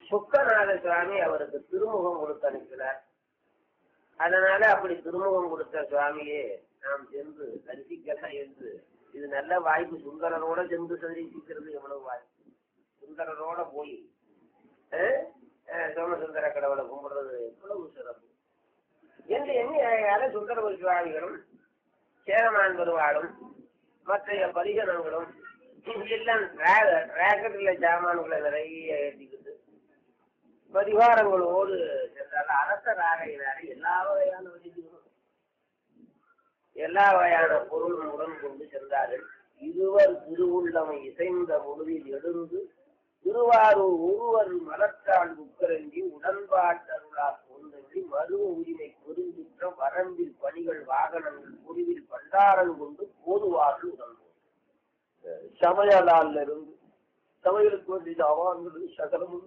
சுக்கநாத சுவாமி அவருக்கு திருமுகம் கொடுத்து அனுப்பினார் அதனால அப்படி திருமுகம் கொடுத்த சுவாமியே நாம் சென்று தரிசிக்கலாம் என்று இது நல்ல வாய்ப்பு சுந்தரரோட சென்று தரிசிக்கிறது எவ்வளவு வாய்ப்பு சுந்தரரோட போய் அஹ், அஹ், சோமசுந்தர கடவுளை கும்பிடுறது எவ்வளவு சிறப்பு என்று எண்ணி அழகால சுந்தர சுவாமிகளும் சேரமான் பெருவாளும் மற்ற பரிசனங்களும் எல்லாம் ராக்கெட்ல ஜாமான்களை நிறைய ஏற்றிக்கிட்டு பரிவாரங்களோடு சென்றால் அரசராகையினாலே எல்லா வகையான வசதிகளும் எல்லா வகையான பொருளும் உடன் கொண்டு சென்றார்கள் இருவர் திருவுள்ளமை இசைந்த பொழுதில் எழுந்து திருவாரூர் ஒருவர் மலர்த்தாள் உக்கரங்கி உடன்பாட்டருளால் பொந்தங்கி மருவ உரிமை பெருஞ்சுற்றம் வரம்பில் பணிகள் வாகனங்கள் குருவில் பண்டாரம் கொண்டு போதுவார்கள் உடன்போம் சமையலால் இருந்து சமையலுக்கு வேண்டிய அவான்கள் சகலமும்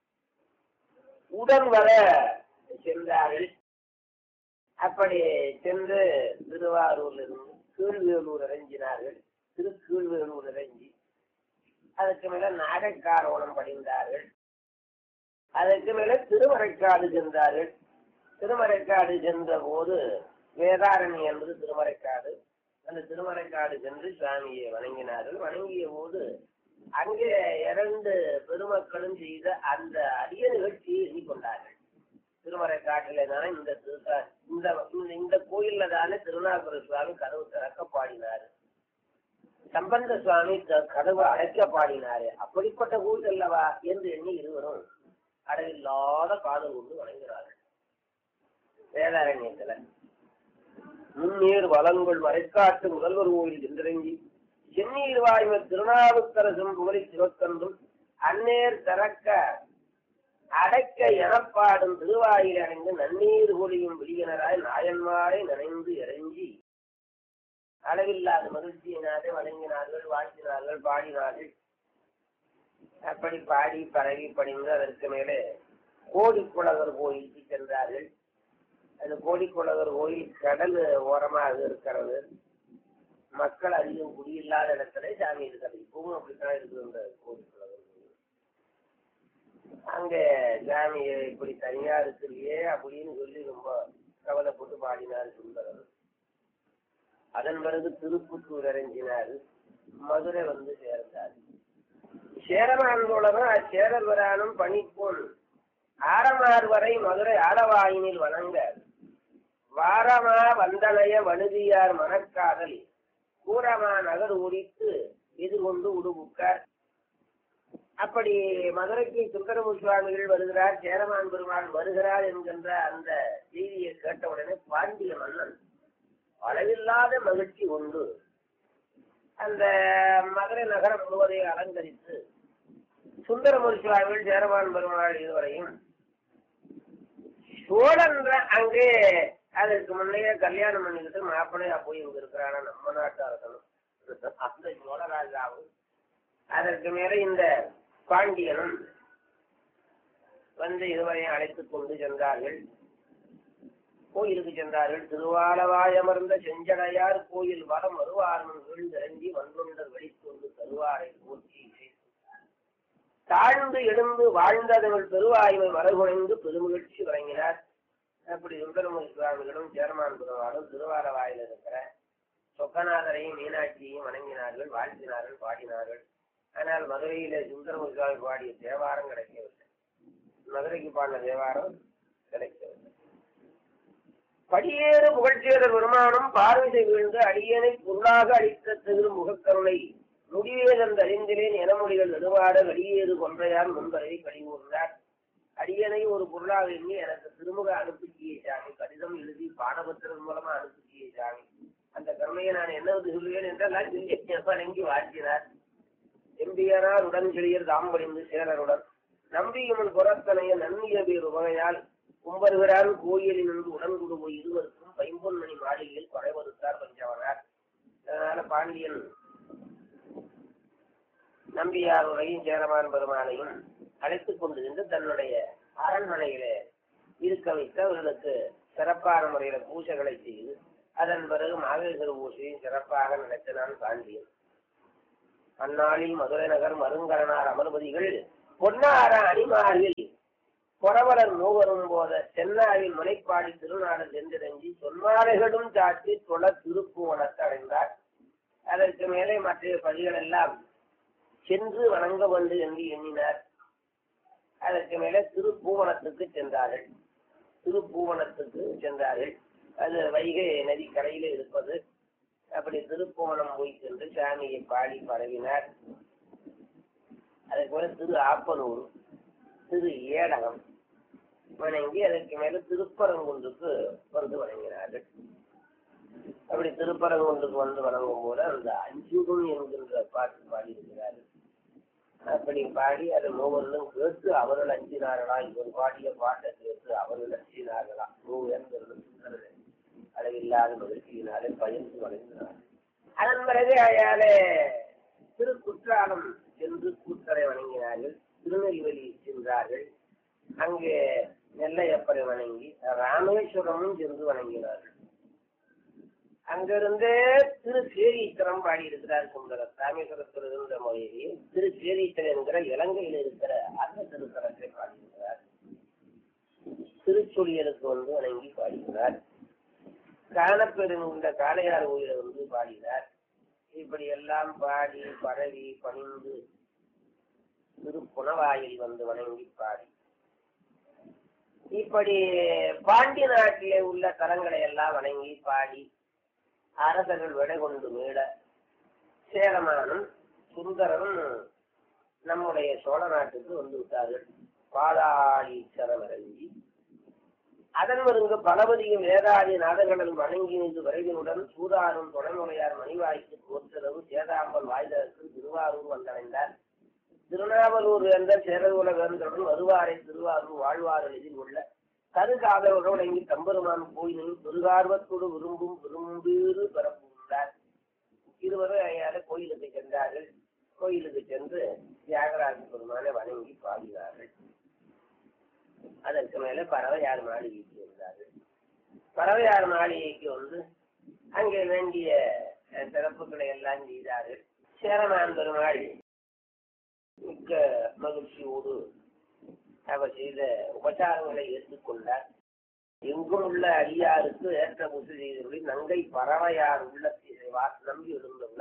உடன் வர சென்றார்கள் அப்படி சென்று திருவாரூர்ல இருந்து கீழ்வேலூர் இறங்கினார்கள் திரு கீழ்வேலூர் இறங்கி அதுக்கு மேல நாகக்காரோணம் படிந்தார்கள் அதுக்கு மேல திருமறைக்காடு சென்றார்கள் திருமறைக்காடு சென்ற போது வேதாரணி என்பது திருமறைக்காடு அந்த திருமறைக்காடு சென்று சுவாமியை வணங்கினார்கள் வணங்கிய போது அங்கே இரண்டு பெருமக்களும் செய்த அந்த அரிய நிகழ்ச்சியை எண்ணிக்கொண்டார்கள் திருமறை காட்டிலே தானே இந்த திருத்தா- இந்த இந்த- இந்த கோயில்ல தானே திருநாகர சுவாமி கதவு திறக்க பாடினாரு சம்பந்த சுவாமி க- கதவு அடைக்க பாடினாரு அப்படிப்பட்ட கோயில் அல்லவா என்று எண்ணி இருவரும் அடையில்லாத காதல் கொண்டு வணங்குகிறார்கள் வேதாரண்யத்துல முன்னீர் வளங்கள் மறைக்காட்டு முதல்வர் கோயில் சென்றிறங்கி சென்னீர் வாய்ம திருநாவுக்கரசும் புகழி சிவக்கன்றும் அந்நேர் திறக்க அடைக்க எனப்பாடும் திருவாயில் அடைந்து நன்னீர் ஒளியும் விழியனராய் நாயன்மாரை நனைந்து இறங்கி அளவில்லாத மகிழ்ச்சியினாலே வணங்கினார்கள் வாழ்த்தினார்கள் பாடினார்கள் அப்படி பாடி பரவி படிந்து அதற்கு மேலே கோடிக்குளவர் கோயிலுக்கு சென்றார்கள் அந்த கோடிக்குளவர் கோயில் கடல் ஓரமாக இருக்கிறது மக்கள் அதிகம் குடியில்லாத இடத்துல சாமி இருக்கிறது இப்பவும் அப்படித்தான் இருக்குது அந்த கோடிக்குளவர் கோயில் அங்க சாமி இப்படி தனியா இருக்கிறியே அப்படின்னு சொல்லி ரொம்ப கவலைப்பட்டு பாடினார் சுந்தரர் அதன் பிறகு திருப்புத்தூர் இறங்கினார் மதுரை வந்து சேர்ந்தார் சேரமான்கோளரும் அச்சேரர் வரானும் பணிப்போல் ஆரமார் வரை மதுரை ஆலவாயினில் வணங்க வாரமா வந்தனைய வழுதியார் மனக்காதல் கூரமா நகர் உரித்து இது கொண்டு உடுபுக்கார் அப்படி மதுரைக்கு சுந்தரமு சுவாமிகள் வருகிறார் சேரமான் பெருமாள் வருகிறார் என்கின்ற அந்த செய்தியை கேட்டவுடனே பாண்டிய மன்னன் அளவில்லாத மகிழ்ச்சி உண்டு அந்த மதுரை நகரம் முழுவதையும் அலங்கரித்து சுந்தரமூர் சுவாமிகள் சேரமான் பெருமாள் இதுவரையும் சோழன்ற அங்கே அதற்கு முன்னையே கல்யாணம் பண்ணிக்கிட்டு மாப்பிள்ளையா போய் இங்க இருக்கிறானா நம்ம நாட்டு அரசனும் அந்த சோழராஜாவும் அதற்கு மேல இந்த பாண்டியனும் வந்து இதுவரை அழைத்துக் கொண்டு சென்றார்கள் கோயிலுக்கு சென்றார்கள் திருவாலவாய் அமர்ந்த செஞ்சடையார் கோயில் வரம் வருவார்மன் வீழ்ந்திறங்கி வன்றுண்டர் வெளிக்கொண்டு தருவாரை போற்றி தாழ்ந்து எழுந்து வாழ்ந்தவர்கள் பெருவாய்மை மரகுணைந்து பெருமகிழ்ச்சி வழங்கினார் அப்படி சுந்தரமூர்த்தி சுவாமிகளும் சேர்மான் பெருமாளும் திருவாலவாயில் இருக்கிற சொக்கநாதரையும் மீனாட்சியையும் வணங்கினார்கள் வாழ்த்தினார்கள் பாடினார்கள் ஆனால் மதுரையிலே சுந்தரமூர்த்தி சுவாமி பாடிய தேவாரம் கிடைக்கவில்லை மதுரைக்கு பாடின தேவாரம் கிடைக்கவில்லை படியேறு புகழ்ச்சியர் பெருமானும் பார்வதி வீழ்ந்து அடியனை பொருளாக அளித்த திரு முகக்கருணை முடிவேதன் அறிந்திலேன் எனமொழிகள் நெடுவாட கடியேறு கொன்றையார் முன்பரை கழிவுகிறார் அடியனை ஒரு பொருளாக எண்ணி எனக்கு திருமுக அனுப்பிச்சிய சாமி கடிதம் எழுதி பாடபத்திரம் மூலமா அனுப்பிச்சிய சாமி அந்த கருணையை நான் என்ன சொல்லுவேன் என்றெல்லாம் சொல்லி வணங்கி வாழ்த்தினார் எம்பியனார் உடன் கிளியர் தாம்படிந்து சேரருடன் நம்பியுமன் புறத்தனைய நன்னிய பேர் உவகையால் கும்பருகிறான் கோயிலில் நின்று உடன் குடும்பம் இருவருக்கும் பைம்பொன்மணி மாளிகையில் குறைவறுத்தார் பஞ்சவனார் அதனால பாண்டியன் நம்பியாருடையும் சேரமான் பெருமானையும் அழைத்துக் கொண்டு சென்று தன்னுடைய அரண்மனையிலே இருக்க வைத்து அவர்களுக்கு சிறப்பான முறையில பூஜைகளை செய்து அதன் பிறகு மாவேஸ்வர பூஜையும் சிறப்பாக நடத்தினான் பாண்டியன் அந்நாளில் மதுரை நகர் மருங்கரனார் அமர்பதிகள் பொன்னார அணிமாரில் புறவலர் மூவரும் போத சென்னாவில் முனைப்பாடி திருநாடு சென்றிரஞ்சி சொன்னாரைகளும் சாட்டி தொழ திருப்புவனத்தை அடைந்தார் அதற்கு மேலே மற்ற பதிகள் எல்லாம் சென்று வணங்க வேண்டும் என்று எண்ணினார் அதற்கு மேலே திருப்பூவனத்துக்கு சென்றார்கள் திருப்பூவனத்துக்கு சென்றார்கள் அது வைகை நதி கரையிலே இருப்பது அப்படி திருப்புவனம் போய் சென்று சாமியை பாடி பரவினார் அதற்கு மேல திரு ஆப்பனூர் திரு ஏடகம் வணங்கி அதற்கு மேல திருப்பரங்குன்றுக்கு வந்து வணங்கினார்கள் அப்படி திருப்பரங்குன்றுக்கு வந்து வணங்கும் போது அந்த அஞ்சுகம் என்கின்ற பாட்டு பாடியிருக்கிறார்கள் அப்படி பாடி அதை மூவர்களும் கேட்டு அவர்கள் அஞ்சினார்களா இவர் பாடிய பாட்டை கேட்டு அவர்கள் அஞ்சினார்களா மூவர்கள் அளவில்லாத மகிழ்ச்சியினாலே பயந்து வணங்கினார் அதன் பிறகு அயாலே திருக்குற்றாலம் சென்று கூத்தரை வணங்கினார்கள் திருநெல்வேலி சென்றார்கள் அங்கே நெல்லையப்பரை வணங்கி ராமேஸ்வரமும் சென்று வணங்கினார்கள் அங்கிருந்தே திரு சேரீச்சரம் பாடி இருக்கிறார் சுந்தரர் ராமேஸ்வரத்தில் இருந்த மொழியில் திரு சேரீச்சரம் என்கிற இலங்கையில் இருக்கிற அந்த திருத்தலத்தை பாடியிருக்கிறார் திருச்சொலியருக்கு வந்து வணங்கி பாடுகிறார் காணப்பெரும் இந்த காளையார் கோயிலை வந்து பாடினார் இப்படி எல்லாம் பாடி பரவி பணிந்து திருப்புணவாயில் வந்து வணங்கி பாடி இப்படி பாண்டிய நாட்டிலே உள்ள தலங்களை எல்லாம் வணங்கி பாடி அரசர்கள் விடை கொண்டு மீள சேரமானும் சுந்தரரும் நம்முடைய சோழ நாட்டுக்கு வந்து விட்டார்கள் பாதாளீச்சரம் இறங்கி அதன் வருங்க பலபதியும் வேதாதி நாதங்களும் வணங்கி நின்று விரைவினுடன் சூதாரும் தொடர்முறையார் மணிவாய்க்கு தோற்றளவு சேதாம்பல் வாய்தற்கு திருவாரூர் வந்தடைந்தார் திருநாவலூர் என்ற சேரகுல வேந்தருடன் வருவாரை திருவாரூர் வாழ்வார் எதில் உள்ள கருகாதவர்கள் வணங்கி தம்பெருமான் கோயிலில் பெருகார்வத்தோடு விரும்பும் விரும்பீறு பரப்புகிறார் இருவரும் ஐயாறு கோயிலுக்கு சென்றார்கள் கோயிலுக்கு சென்று தியாகராஜ பெருமானை வணங்கி பாடினார்கள் அதற்கு மேல பறவையார் மாளிகைக்கு வந்தார்கள் பறவையார் மாளிகைக்கு வந்து அங்கே வேண்டிய அஹ், சிறப்புகளை எல்லாம் செய்தார்கள் சேரமான் பெருமாள் மிக்க மகிழ்ச்சியோடு அவர் செய்த உபச்சாரங்களை ஏற்றுக்கொண்டார் எங்கும் உள்ள அடியாருக்கு ஏற்ற முசு செய்தபடி நங்கை பறவையார் உள்ளத்தை செய்வார் நம்பி எழுந்துள்ள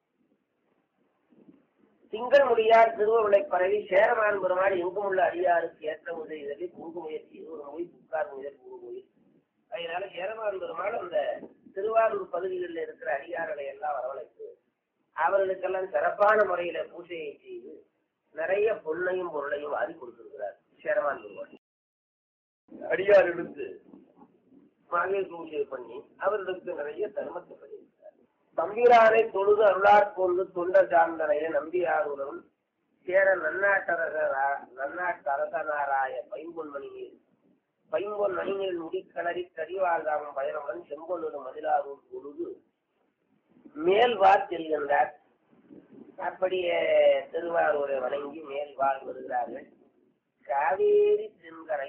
திங்கள் முடியார் திருவருளை பரவி சேரமான் பெருமாள் எங்கும் உள்ள அடியாருக்கு ஏற்ற உதவிகளை பூங்கு முயற்சி ஒரு மொழி புக்கார் முதல் பூங்குயில் அதனால சேரமான் பெருமாள் அந்த திருவாரூர் பகுதிகளில் இருக்கிற அடியார்களை எல்லாம் வரவழைத்து அவர்களுக்கெல்லாம் சிறப்பான முறையில பூஜையை செய்து நிறைய பொருளையும் பொருளையும் வாரி கொடுத்திருக்கிறார் சேரமான் பெருமாள் அடியார்களுக்கு மகளிர் பூஜை பண்ணி அவர்களுக்கு நிறைய தர்மத்தை பண்ணியிருக்கிறார் தம்பிரானை தொழுது அருளாற் கொண்டு தொண்டர் சார்ந்தனைய நம்பியாருடன் சேர நன்னாட்டரசரா நன்னாட்டரசனாராய பைம்பொன்மணியில் பைம்பொன் மணியில் முடிக்கலரி கரிவாழ்தாமம் பயணமுடன் செம்பொன்னூர் மதிலாரூர் பொழுது மேல்வார் செல்கின்றார் அப்படியே திருவாரூரை வணங்கி மேல்வார் வருகிறார்கள் காவேரி தென்கரை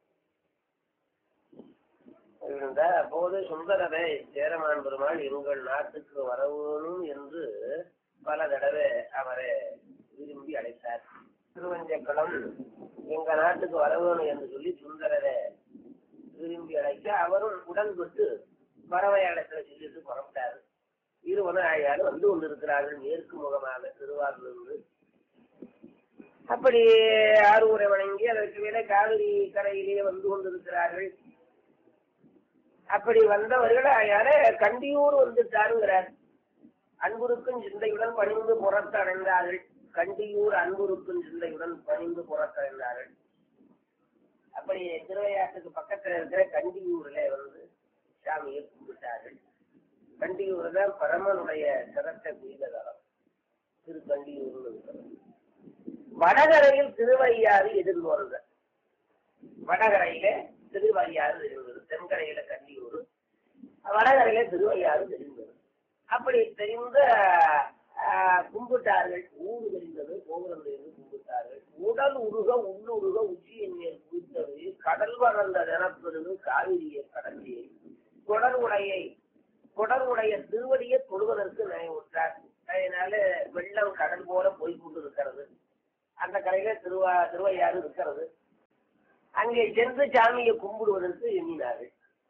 இருந்த அப்போது சுந்தரரை சேரமான் பெருமாள் எங்கள் நாட்டுக்கு வரவேணும் என்று பல தடவை அவரை விரும்பி அழைத்தார் திருவஞ்சக்குளம் எங்க நாட்டுக்கு வரவேணும் என்று சொல்லி சுந்தரரை விரும்பி அழைக்க அவரும் உடன்பட்டு பறவை அழைத்த சொல்லிட்டு புறப்பட்டார் இருவனும் ஆயாலும் வந்து கொண்டிருக்கிறார்கள் மேற்கு முகமாக திருவாரூர் அப்படி ஆரூரை வணங்கி அதற்கு மேலே காவிரி கரையிலே வந்து கொண்டிருக்கிறார்கள் அப்படி வந்தவர்கள் யார கண்டியூர் வந்துட்டாருங்கிறார் அன்புருக்கும் சிந்தையுடன் பணிந்து புறத்தடைந்தார்கள் கண்டியூர் அன்புருக்கும் சிந்தையுடன் பணிந்து புறத்தடைந்தார்கள் அப்படி திருவையாற்றுக்கு பக்கத்துல இருக்கிற கண்டியூர்ல வந்து சாமியை கும்பிட்டார்கள் கண்டியூர் தான் பரமனுடைய சிறத்த குயிலதரம் திரு கண்டியூர்னு இருக்கிறது வடகரையில் திருவையாறு எதிர்கொள்க வடகரையில திருவையாறு தெரிந்தது தென்கரையில கண்டியூர் வடகரையில திருவையாறு தெரிந்தது அப்படி தெரிந்த ஆஹ், கும்பிட்டார்கள் ஊடு தெரிந்தது கோபுரம் தெரிந்து கும்பிட்டார்கள் உடல் உருக உள்ளுருக உச்சியின் மேல் குவித்தது கடல் வளர்ந்த நிலப்பெருது காவிரியை கடலியை தொடர்புடையை தொடர்புடைய திருவடியை தொழுவதற்கு நினைவுற்றார் அதனால வெள்ளம் கடல் போல போய் கொண்டு இருக்கிறது அந்த கரையில திருவா திருவையாறு இருக்கிறது அங்கே சென்று சாமியை கும்பிடுவதற்கு எண்ணினார்கள்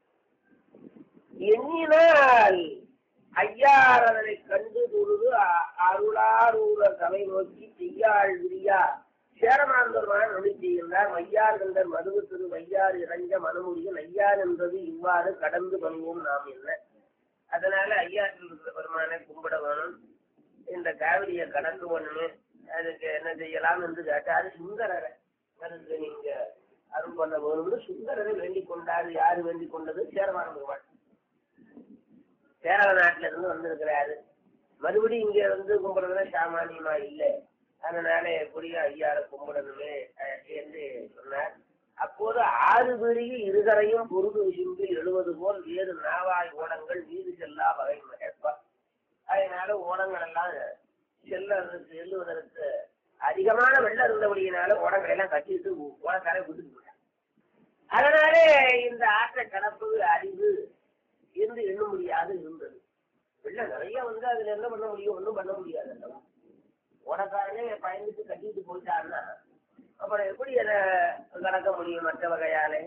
எண்ணினால் ஐயாரதனை கண்டு தொழுது அ- அருளாரூர தலை நோக்கி செய்யாள் விரியா சேரமாந்தருமான நொடி செய்கின்றார் மையார் கண்டர் மதுவு திரு வையார் இறஞ்ச மனமுடியும் ஐயார் என்பது இவ்வாறு கடந்து பண்ணுவோம் நாம் என்ன அதனால ஐயாற்றில் இருக்கிற பெருமானை கும்பிட வேணும் இந்த காவிரியை கடந்து பண்ணணும் அதுக்கு என்ன செய்யலாம் என்று கேட்டார் சுந்தரரை அதுக்கு நீங்க அருள் பண்ண வேணும்னு சுந்தரரை வேண்டிக் கொண்டார் யாரு வேண்டிக் கொண்டது சேரமான பெருமாள் கேரள நாட்டுல இருந்து வந்திருக்கிறாரு மறுபடியும் இங்க வந்து கும்பிடுறதுல சாமானியமா இல்லை அதனால எப்படியும் ஐயாவை கும்பிடணுமே அஹ், என்று சொன்னார் அப்போது ஆறு பெரிய இருகரையும் பொருது விசும்பி எழுவது போல் வேறு நாவாய் ஓடங்கள் வீடு செல்லா வகை மகேற்பா அதனால ஓடங்கள் எல்லாம் செல்லுவதற்கு செல்லுவதற்கு அதிகமான வெள்ளம் இருந்தபடியினால ஓடங்களை எல்லாம் கட்டிட்டு ஓடக்காரை விட்டுட்டு போயிட்டாங்க. அதனாலே இந்த ஆற்றை கடப்பது அறிவு என்று எண்ண முடியாது இருந்தது வெள்ளம் நிறைய வந்து அதுல என்ன பண்ண முடியும் ஒன்றும் பண்ண முடியாது அல்லவா ஓடக்காரனே பயந்துட்டு கட்டிட்டு போயிட்டாருன்னா அப்புறம் எப்படி அதை கடக்க முடியும் மற்ற வகையாலே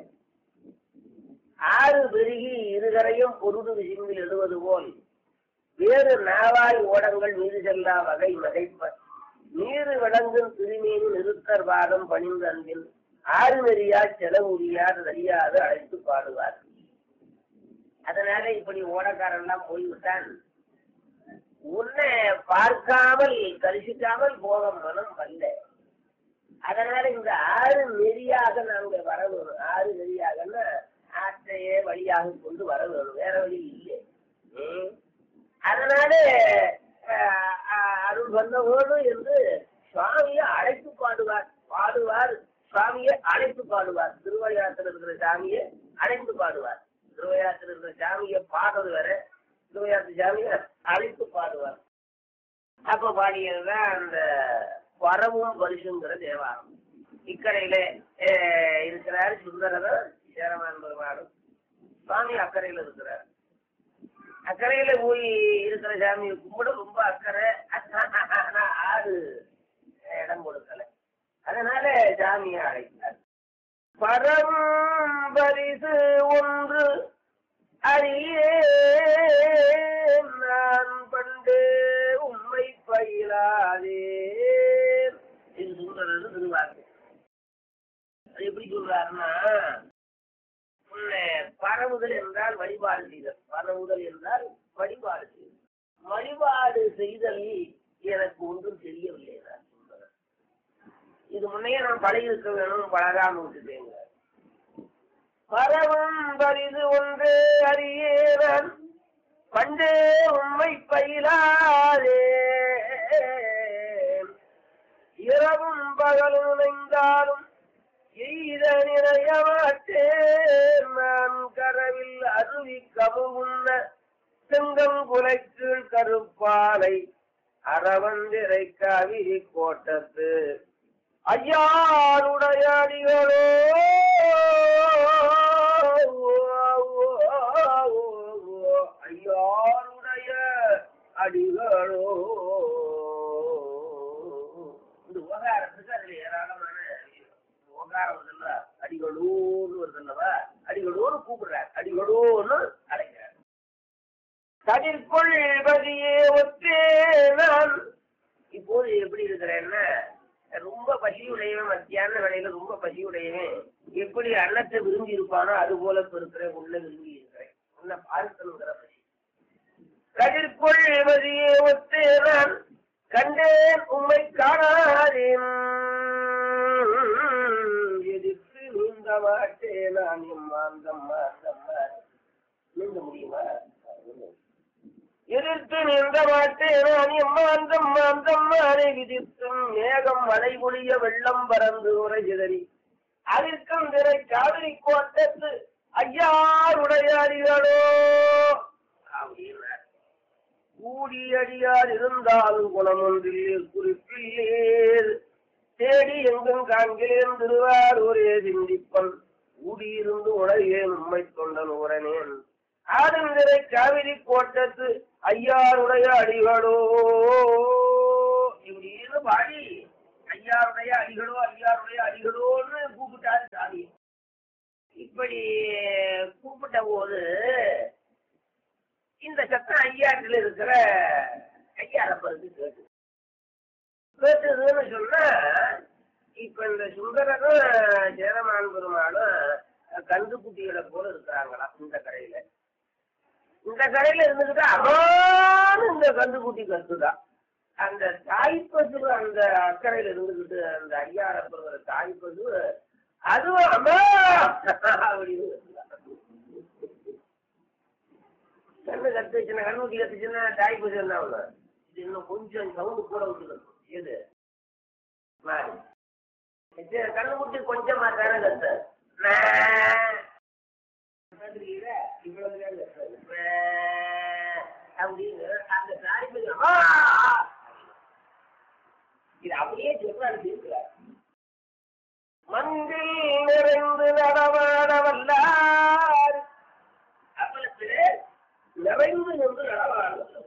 ஆறு பெருகி இருகரையும் பொருடு விசும்பில் எழுவது போல் வேறு நாவாய் ஓடங்கள் மீது செல்லா வகை மதைப்ப நீரு விளங்கும் திருமீன் நிறுத்தர் பாதம் பணிந்த அன்பில் ஆறு நெறியா செலவுரியார் அறியாது அழைத்து பாடுவார் அதனால இப்படி ஓடக்காரன்லாம் போய்விட்டான் உன்னை பார்க்காமல் தரிசிக்காமல் போக மனம் வல்ல அதனால இந்த ஆறு நெறியாக நாங்க வர வேணும் ஆறு நெறியாகன்னா ஆற்றையே வழியாக கொண்டு வர வேணும் வேற வழி இல்லை ம். அதனால அஹ், அஹ், அருள் வந்தவோடு என்று சுவாமியை அழைத்து பாடுவார் பாடுவார் சுவாமியை அழைத்து பாடுவார் திருவையாற்றில் இருக்கிற சாமியை அழைத்து பாடுவார் திருவையாற்றில் இருக்கிற சாமியை பாடுறது வேற திருவையாற்று சாமியை அழைத்து பாடுவார் அப்ப பாடியதுதான் அந்த வரவும் பரிசுங்கிற தேவாரம் இக்கரையில அஹ், இருக்கிறார் சுந்தரர் சேரமான் பெருமாளும் சுவாமி அக்கறையில இருக்கிறார் அக்கறையில போய் இருக்கிற சாமியை கும்பிட ரொம்ப அக்கறை ஆனா ஆறு இடம் கொடுக்கல அதனால சாமியை அழைத்தார் பரம்பரிசு ஒன்று அறியே நான் பண்டு உம்மை பயிலாதே இது சுந்தரர் திருவாக்கு அது எப்படி சொல்றாருன்னா உன்னை பரவுதல் என்றால் வழிபாடு செய்தல் பரவுதல் என்றால் வழிபாடு செய்தல் வழிபாடு செய்தல் எனக்கு ஒன்றும் தெரியவில்லை என்றார் சுந்தரர். இது முன்னையே நான் பழகி இருக்க வேணும் பழகாம விட்டுட்டேங்க பரவும் பரிது ஒன்று அறியேன் பண்டே உம்மை பயிலாதே இரவும் பகலும் நினைந்தாலும் எய்த நிறைய மாட்டேன் நான் கரவில் அருவி கமுகுன்ன செங்கம் குலைக்கீழ் கருப்பாலை அறவந்திரை காவிரி கோட்டத்து ஐயாருடைய அடிகளோ ஐயாருடைய அடிகளோ இந்த உபகாரத்துக்கு அதுல ஏராளமான உபகாரம் வருதுல்ல அடிகளோன்னு வருதுல்லவா அடிகளோன்னு கூப்பிடுறார் அடிகளோன்னு அழைக்கிறார் கதிர்கொள் பதியே ஒத்தே நான் இப்போது எப்படி இருக்கிறேன்னா ரொம்ப பசியுடையவன் மத்தியான வேலையில ரொம்ப பசியுடையவன் எப்படி அன்னத்தை விரும்பி இருப்பானோ அது போல இப்ப இருக்கிறேன் உள்ள விரும்பி இருக்கிறேன் உன்னை பார்க்கணுங்கிற பசி கதிர்கொள் பதியே ஒத்தே நான் கண்டேன் உம்மை காணாதேன் எதிர்த்து நீந்த மாட்டேன் நான் எம்மாந்தம் மாந்தம் நீந்த முடியுமா எதிர்த்து நின்ற மாட்டேன் நான் எம்மாந்தம் மாந்தம் மாறி விதித்தும் மேகம் மழை பொழிய வெள்ளம் பறந்து உரை சிதறி அதற்கும் திரை காவிரி கோட்டத்து ஐயாருடைய அடிகளோ அப்படின்னார் கூடியடியார் இருந்தாலும் குணமொன்றில் குறிப்பில்லேர் தேடி எங்கும் காண்கிறேன் திருவாரூரே சிந்திப்பன் கூடியிருந்து உலகேன் உண்மை தொண்டன் உரனேன் ஆடுந்திரை காவிரி கோட்டத்து ஐயாருடைய அடிகளோ இப்படின்னு பாடி ஐயாருடைய அடிகளோ ஐயாருடைய அடிகளோன்னு கூப்பிட்டாரு சாமி இப்படி கூப்பிட்ட போது இந்த சத்தம் ஐயாட்டில் இருக்கிற ஐயாரப்பருக்கு கேட்டு கேட்டதுன்னு சொன்னா இப்ப இந்த சுந்தரரும் ஜெயரமான் பெருமாளும் கந்து குட்டிகளை போல இருக்கிறாங்களாம் இந்த கடையில இந்த கடையில இருந்துகிட்டு அம்மான்னு இந்த கந்து குட்டி கத்துதான் அந்த தாய்ப்பசு அந்த அக்கறையில இருந்துகிட்டு அந்த ஐயாரப்படுகிற தாய்ப்பசு அதுவும் அம்மா அப்படின்னு கத்துதான். கண்ணு கத்துச்சுன்னா கண்ணுக்குட்டி கத்துச்சுன்னா தாய்ப்பசு என்ன ஆகும்? இது இன்னும் கொஞ்சம் சவுண்டு கூட விட்டுக்கணும் எது மாறி இது கண்ணுக்குட்டி கொஞ்சமா தானே கத்து மே. கேக்குறீங்களா? இவ்வளவுதான் கத்துறது. மே. அப்படின்னு அந்த தாய்ப்பசு அம்மா இது அப்படியே சொல்றாரு தீர்க்கிறார் மந்தில் நிறைந்து நடமாட வல்லார் அப்பளத்திலே நிறைந்து நின்று நடமாடுவது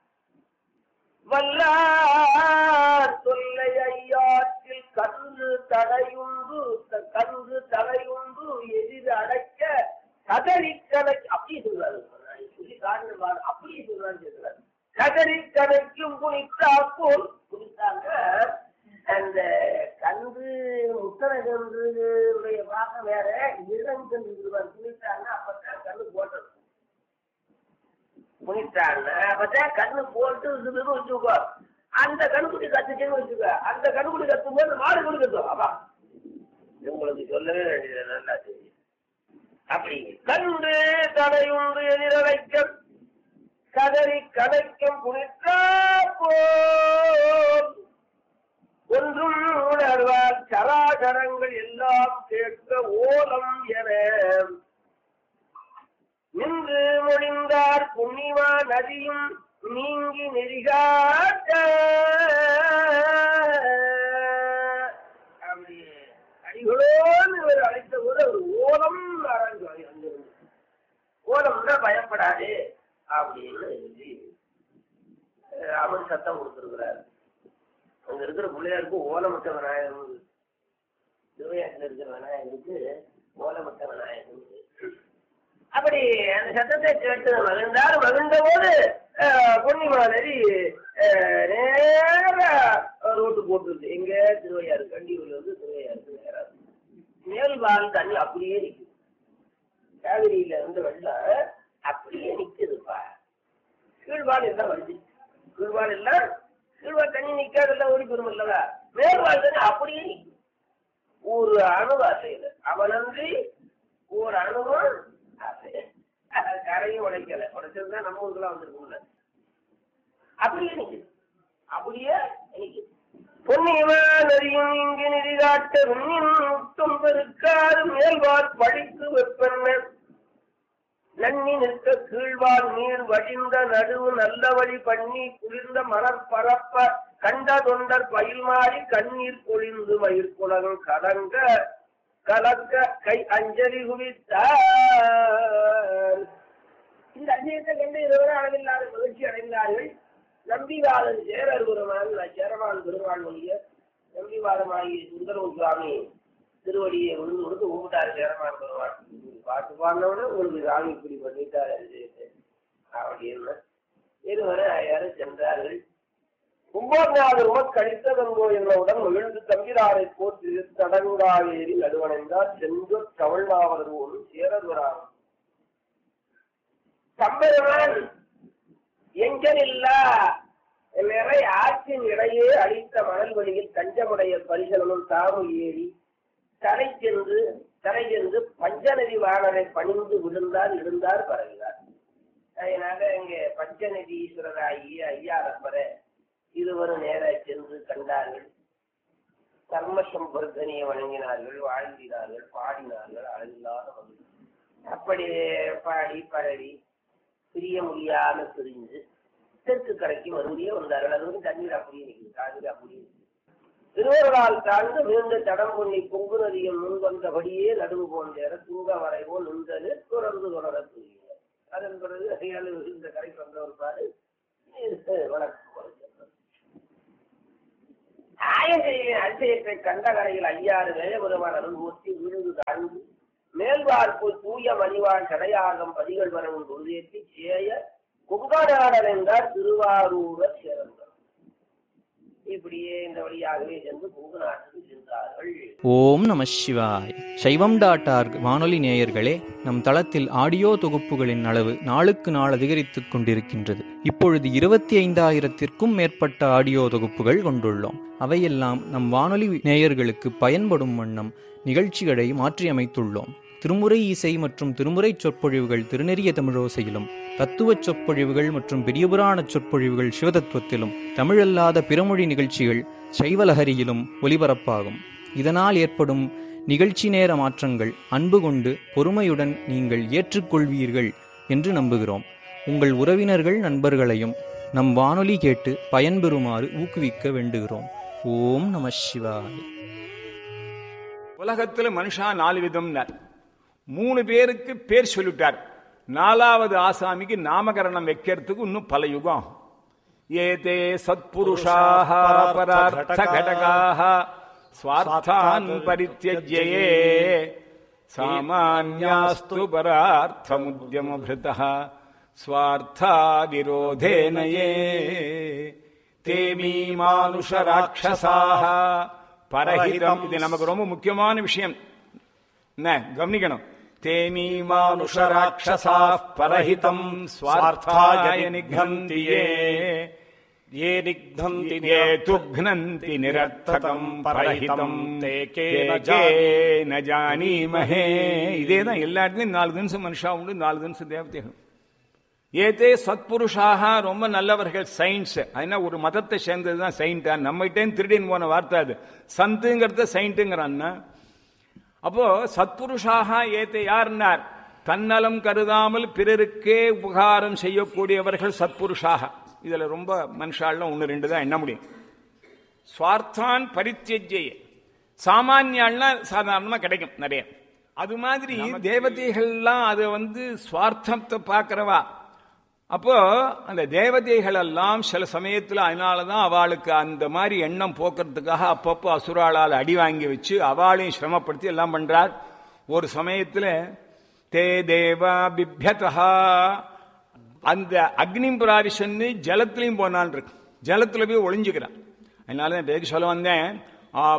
வல்லார் தொல்லை ஐயாற்றில் கன்று தடையுண்டு த- கன்று தடையுண்டு எதிர் அடைக்க கதறி கணக்கு அப்படியே சொல்றாரு சொல்லி காரணம் பாரு, அப்படியே சொல்றாரு சொல்றாரு கதறி கணக்கும் குனித்தா போல் குனித்தாங்க அந்த கன்று முத்தனை கன்றுடைய பாக்கம் வேற இளங்கன்று குனித்தாங்க அப்பதான் கண்ணு போட்டது குனித்தாங்க அப்பதான் கண்ணு போட்டு இதுன்னு வச்சுக்கோ அந்த கண்ணுக்குட்டி கத்துச்சுன்னு வச்சுக்கோ அந்த கண்ணுக்குட்டி கத்தும் போது மாடு கூட கத்தும் அப்பா உங்களுக்கு சொல்லவே வேண்டியது நல்லா தெரியும் அப்படி கண்டு தடையுண்டு எதிரழைக்க கதறி கதைக்கும் குனித்தா போல் ஒன்றும் உணர்வார் சராசரங்கள் எல்லாம் கேட்க ஓலம் என நின்று முடிந்தார் புண்ணிமா நதியும் நீங்கி நெறிகாட்ட அப்படி அடிகளோன்னு இவர் அழைத்த போது ஒரு ஓலம் அரங்கு அங்கிருந்து ஓலம்னா பயப்படாது அப்படின்னு சொல்லி அஹ், அவர் சத்தம் கொடுத்துருக்கிறார் அங்க இருக்கிற பிள்ளையாருக்கு ஓலமிட்ட விநாயகர் திருவையாற்றில் இருக்கிற விநாயகருக்கு ஓலமிட்ட விநாயகர் அப்படி அந்த சத்தத்தை கேட்டு மகிழ்ந்தார் மகிழ்ந்த போது பொன்னிமா நதி நேர ரோட்டு போட்டுருது எங்க திருவையாறு கண்டியூர்ல இருந்து திருவையாருக்கு நேரம் மேல் வால் தண்ணி அப்படியே நிக்குது காவிரியில இருந்து வெள்ளம் அப்படியே நிக்குதுப்பா கீழ்வால் எல்லாம் வருது கீழ்வால் எல்லாம் கீழ்வால் தண்ணி நிக்காதெல்லாம் ஓடி பெறும் இல்லவா மேல்வால் தண்ணி அப்படியே நிக்கும் ஒரு அணு அசையுது அவனன்றி ஒரு அணுவும் அசைய கரையும் உடைக்கல உடைச்சிருந்தா நம்ம ஊருக்குலாம் வந்துருக்கும்ல அப்படியே நிக்குது அப்படியே நிக்குது பொன்னியமா நதியும் இங்கு நிதி காட்ட விண்ணின் முத்தம் பெருக்காது மேல்வார் படித்து வெப்பெண்ண நன்னி நிற்க கீழ்வார் நீர் வடிந்த நடுவு நல்ல வழி பண்ணி குளிர்ந்த மலர் பரப்ப கண்ட தொண்டர் பயில் மாறி கண்ணீர் பொழிந்து மயிர் குலகம் கலங்க கலக்க கை அஞ்சலி குவித்தார் இந்த அஞ்சலியத்தை கண்டு இருவரும் அளவில்லாத மகிழ்ச்சி அடைந்தார்கள் நம்பிவாதன் சேரர் பெருமான் சேரவான் பெருமான் ஒழிய நம்பிவாதமாகிய சுந்தரம் சுவாமி திருவடியை விழுந்து விழுந்து கும்பிட்டாரு சேரமான் பெருமான் பாட்டு பாடினவுடனே உங்களுக்கு சாமி இப்படி பண்ணிட்டாரு அஞ்சலியத்தை அப்படின்னு இருவரும் யாரும் சென்றார்கள் கும்போநாதர் உமக் கழித்ததங்கோ என்னவுடன் மகிழ்ந்து தம்பிராரை போற்றி தடங்காவேரி நடுவணைந்தார் சென்று கவழ்நாவலர் ஒரு சேரதுவராம் தம்பெருமான் எங்கனில்லா நிறை ஆற்றின் இடையே அழித்த மணல் வழியில் தஞ்சமுடைய பரிசலனும் தாமு ஏறி தரை சென்று தரை சென்று பஞ்சநதி வாணரை பணிந்து விழுந்தார் இருந்தார் பரவினார் அதனால இங்கே பஞ்சநதி ஈஸ்வரராகிய ஐயாரப்பரை இருவரும் நேர சென்று கண்டார்கள் கர்ம சம்பர்தனியை வணங்கினார்கள் வாழ்ந்தினார்கள் பாடினார்கள் அளவில்லாத மகிழ்ச்சி அப்படி பாடி பரவி பிரிய முடியாம பிரிஞ்சு தெற்கு கரைக்கு மறுபடியும் வந்தார்கள் அது வந்து தண்ணீர் அப்படியே நிற்குது காவிரி அப்படியே நிக்குது. திருவருளால் தாழ்ந்து மீண்டு தடம் பொன்னி பொங்கு நதியும் முன் வந்தபடியே நடுவு போன்ற தூங்க வரைவோ நின்றது தொடர்ந்து தொடர புரியுங்க அதன் பிறகு அறியாளு இந்த கரைக்கு வந்தவர் பாரு வழக்கு குறைச்சல் ஆயகையின் அதிசயத்தை கண்ட கரையில் ஐயாறு வேயபெருமான் அனுபவத்தி விழுந்து தாழ்ந்து மேல் மணிவார்க்குள் தூய மணிவாள் சடையாகம் பதிகள் வரவும் பொருளேற்றி சேய குங்கநாடர் என்றார் திருவாரூரர் சிறந்தார் இப்படியே இந்த வழியாகவே சென்று குங்கு நாட்டுக்கு சென்றார்கள் ஓம் நம சிவாய் சைவம் டாட் ஆர்க் வானொலி நேயர்களே நம் தளத்தில் ஆடியோ தொகுப்புகளின் அளவு நாளுக்கு நாள் அதிகரித்துக் கொண்டிருக்கின்றது இப்பொழுது இருபத்தி ஐந்தாயிரத்திற்கும் மேற்பட்ட ஆடியோ தொகுப்புகள் கொண்டுள்ளோம் அவையெல்லாம் நம் வானொலி நேயர்களுக்கு பயன்படும் வண்ணம் நிகழ்ச்சிகளை மாற்றியமைத்துள்ளோம் திருமுறை இசை மற்றும் திருமுறை சொற்பொழிவுகள் திருநெறிய தமிழோசையிலும் தத்துவச் சொற்பொழிவுகள் மற்றும் பெரியபுராண சொற்பொழிவுகள் சிவதத்துவத்திலும் தமிழல்லாத பிறமொழி நிகழ்ச்சிகள் சைவலஹரியிலும் ஒலிபரப்பாகும் இதனால் ஏற்படும் நிகழ்ச்சி நேர மாற்றங்கள் அன்பு கொண்டு பொறுமையுடன் நீங்கள் ஏற்றுக்கொள்வீர்கள் என்று நம்புகிறோம் உங்கள் உறவினர்கள் நண்பர்களையும் நம் வானொலி கேட்டு பயன்பெறுமாறு ஊக்குவிக்க வேண்டுகிறோம் ஓம் நம சிவாய் உலகத்துல மனுஷா நாலு விதம்னார் மூணு பேருக்கு பேர் சொல்லிட்டார் நாலாவது ஆசாமிக்கு நாமகரணம் வைக்கிறதுக்கு இன்னும் பல யுகம் ஆகும். ஏதே சத்புருஷாக பரார்த்த கடகாக ஸ்வார்த்தான் பரித்தியஜ்யே சாமான்யாஸ்து பரார்த்தமுத்யமபிருதः ஸ்வார்த்தா விரோதேன ये ते மீமானுஷ ராட்சசாக பரஹிதம் இது நமக்கு ரொம்ப முக்கியமான விஷயம் என்ன கவனிக்கணும் தேமீ மானுஷ ராட்சசா பரஹிதம் ஸ்வார்த்தாய நிகந்தி ஏ ये निघ्नन्ति ये तुघ्नन्ति நிரர்த்தகம் பரஹிதம் ते கே के न ந ஜானீமஹே இதே தான் எல்லா இடத்துலயும் நாலு தினசம் மனுஷா உண்டு நாலு தினசம் தேவதைகள் ஏதே சத்புருஷாக ரொம்ப நல்லவர்கள் சயின்ஸ் அதனா ஒரு மதத்தை சேர்ந்தது தான் சயின்டா நம்மகிட்டே திருடின்னு போன வார்த்தை அது சந்துங்கிறத சயின்ட்டுங்கிறான்னா அப்போ சத்புருஷாக ஏத்த யார்னார் தன்னலம் கருதாமல் பிறருக்கே உபகாரம் செய்யக்கூடியவர்கள் சத்புருஷாக இதுல ரொம்ப மனுஷாலாம் ஒன்று ரெண்டு தான் எண்ண முடியும் ஸ்வார்த்தான் பரித்தியஜ்ய சாமானியாள்னா சாதாரணமா கிடைக்கும் நிறைய அது மாதிரி தேவதைகள்லாம் அதை வந்து சுவார்த்தத்தை பார்க்கிறவா அப்போ அந்த தேவதைகள் எல்லாம் சில சமயத்துல அதனாலதான் அவளுக்கு அந்த மாதிரி எண்ணம் போக்குறதுக்காக அப்பப்போ அசுராளால் அடி வாங்கி வச்சு அவளையும் சிரமப்படுத்தி எல்லாம் பண்றார் ஒரு சமயத்துல தே தேவா பிப்யதா அந்த அக்னி பிராரிஷன்னு ஜலத்திலையும் போனான் இருக்கு ஜலத்துல போய் ஒளிஞ்சுக்கிறான் அதனால தான் பேருக்கு சொல்ல வந்தேன்